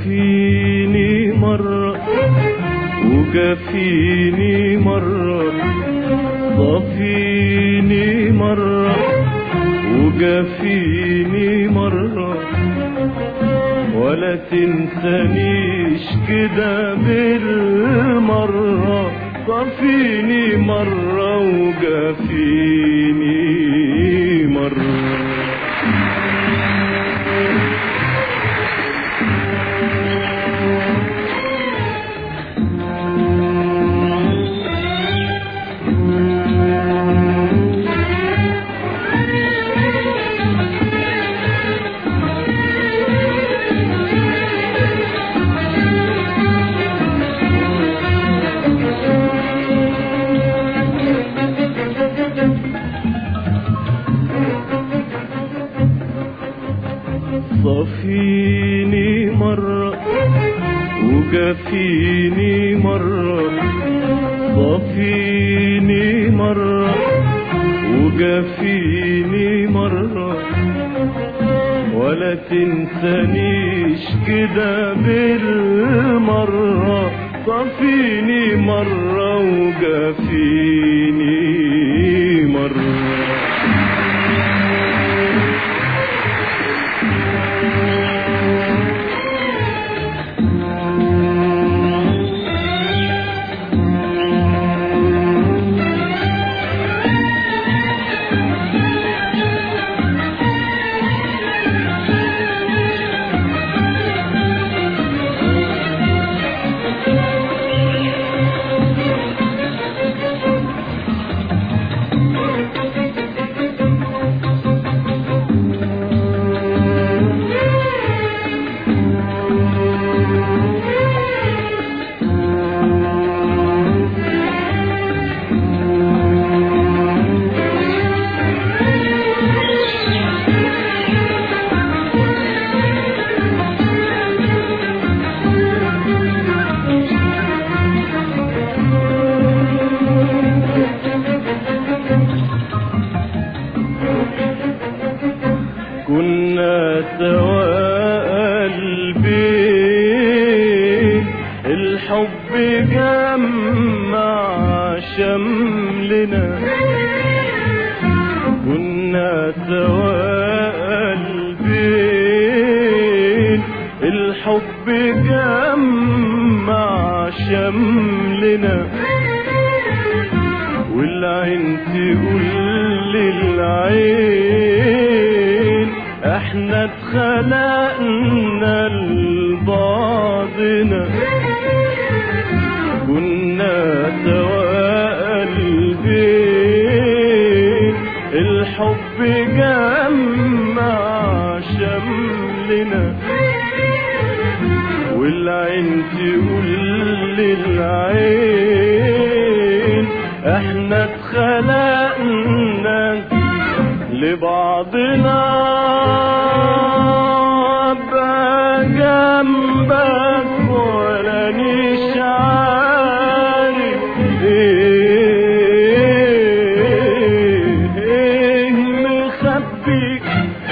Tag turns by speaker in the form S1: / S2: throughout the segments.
S1: صفيني مرة وكفيني مرة صفيني مرة وكفيني مرة ولا تنسانيش كده بالمرة صفيني مرة وجافيني مرة صفيني مرة وكفيني مرة صفيني مرة وكفيني مرة ولا تنسانيش كده بالمرة صفيني مرة وكفيني مرة كنا سوا قلبين الحب جمع شملنا كنا سوا قلبين الحب جمع شملنا والعين تقول للعين احنا اتخلقنا لبعضنا كنا سوا قلبين الحب جمع شملنا والعين تقول للعين احنا اتخلقنا لبعضنا ابقى جنبك ولا نيش عارف ايه ايه مخبيك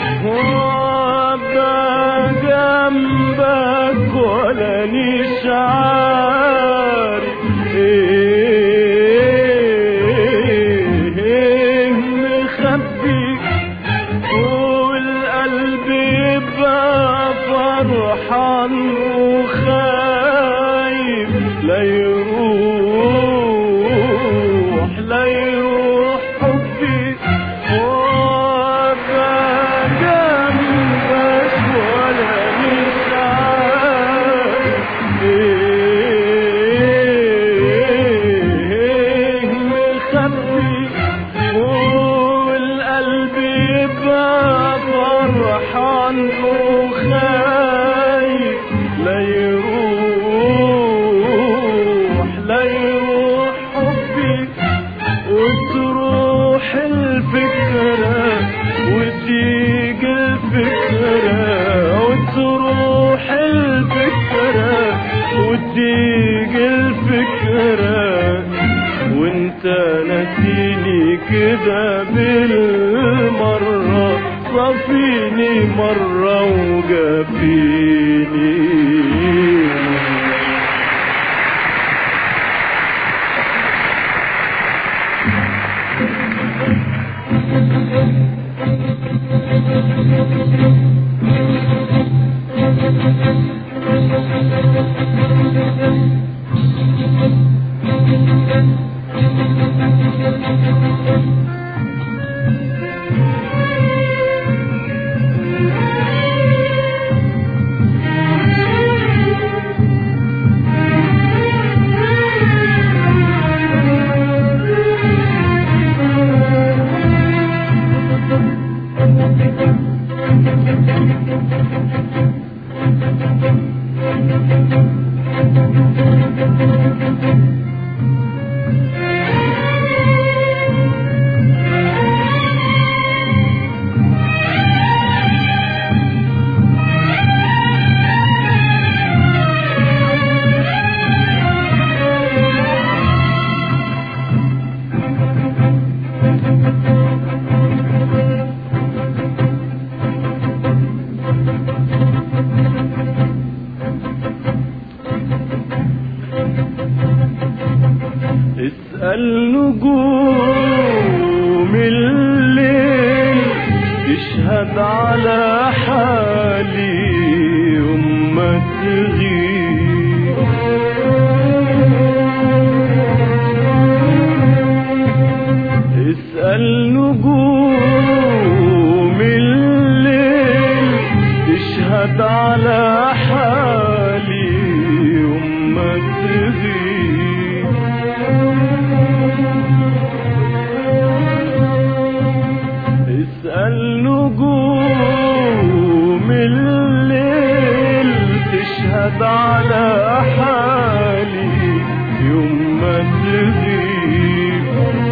S1: وابقى جنبك ولا نيش عارف ايه ايه مخبيك والقلب يبقى فرحان وخايف لا يروح لا يروح حبي وابقى جنبك ولا مش عارف ايه مخبي والقلب يبقى فرحان وخايف لا يروح لا يروح حبي وتروح الفكرة وتيجي الفكرة وتروح الفكرة وتيجي الفكرة وانت نسيني كده بالمرة صفيني مرة وجافيني اسأل نجوم الليل تشهد على حالي يوم ما تغيب اسأل نجوم الليل تشهد على حالي يوم ما تغيب اسأل نجوم الليل تشهد على حالي يوم ما تغيب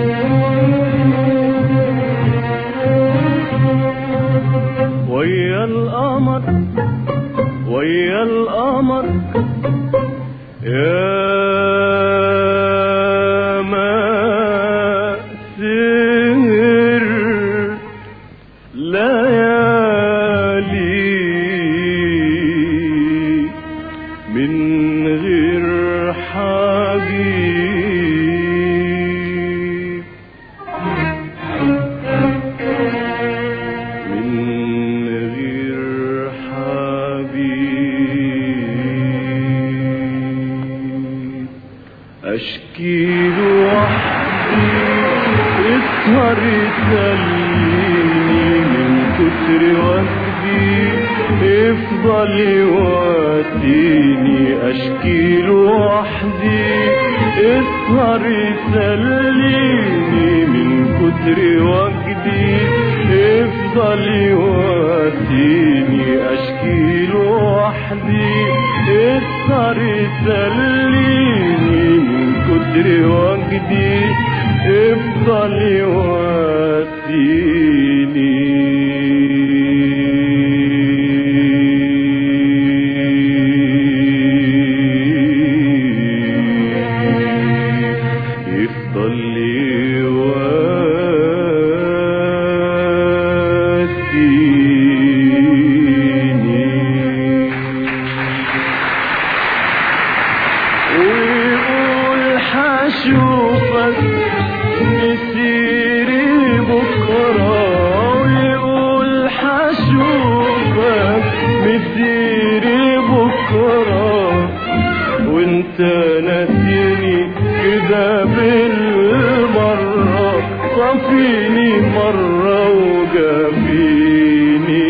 S1: ويا القمر ويا القمر يا ما سهر ليالي من غير حبيب من غير حبيب أشكي له وحدي يسهر يسليني من كتر وجدي يفضل يواسيني أشكي له وحدي يسهر يسليني من كتر وجدي يفضل يواسيني أشكي له وحدي يسهر يسليني من كتر وجدي يفضل يواسيني يفضل يواسيني ويقول حشوفك مسيري بكرة ويقول حشوفك مسيري بكرة وانت ناسيني كده بالمرة صفيني مرة وجافيني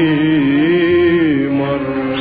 S1: مرة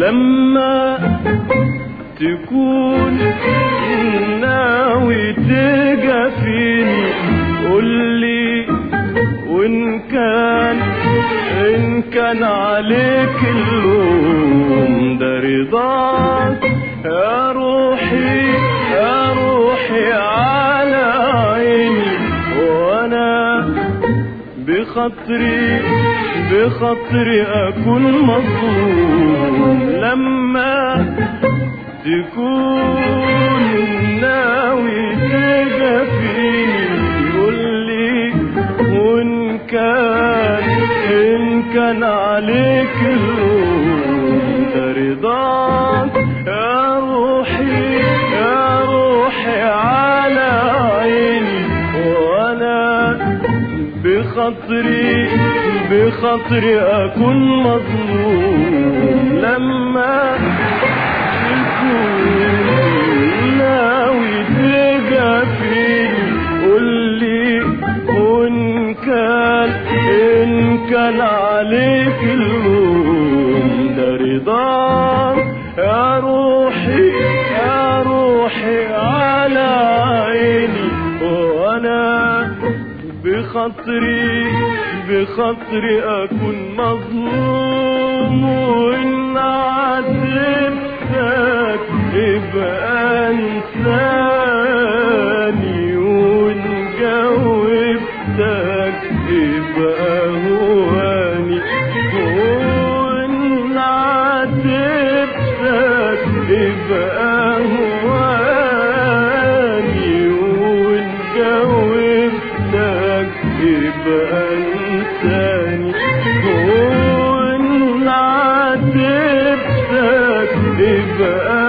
S1: لما تكون ناوي تجافيني قولي وان كان ان كان عليك اللوم ده رضاك يا روحي يا روحي على عيني وانا بخاطري بخاطري اكون مظلوم لما تكون ناوي تجافيني قولي وان كان ان كان عليك اللوم ده رضاك يا روحي يا روحي على عيني وانا بخاطري بخاطري اكون مظلوم لما تكون ناوي تجافيني قولي وان كان ان كان عليك اللوم ده رضاك يا روحي يا روحي على عيني وانا بخاطري بخاطري اكون مظلوم وان عاتبتك يبقى انساني وان جاوبتك يبقى هواني وان عاتبتك يبقى هواني وان جاوبتك يبقى انساني وان عاتبتك يبقى